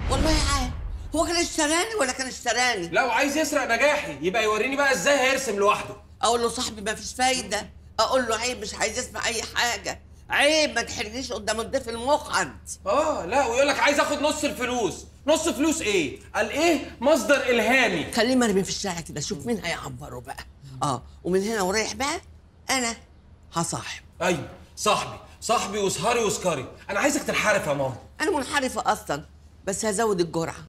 والله عارف هو كان اشتراني ولا كان اشتراني لو عايز يسرق نجاحي يبقى يوريني بقى ازاي هيرسم لوحده اقول له صاحبي ما فيش فايده اقول له عيب مش عايز يسمع اي حاجه عيب ما تحرجنيش قدام الضيف المقعد اه لا ويقول لك عايز اخد نص الفلوس نص فلوس ايه قال ايه مصدر الهامي خليه مرمي في الشارع كده شوف مين هيعبره بقى اه ومن هنا ورايح بقى انا هصاحب ايوه صاحبي صاحبي وسهري وسكري انا عايزك تنحرف يا ماما انا منحرفه اصلا بس هزود الجرعه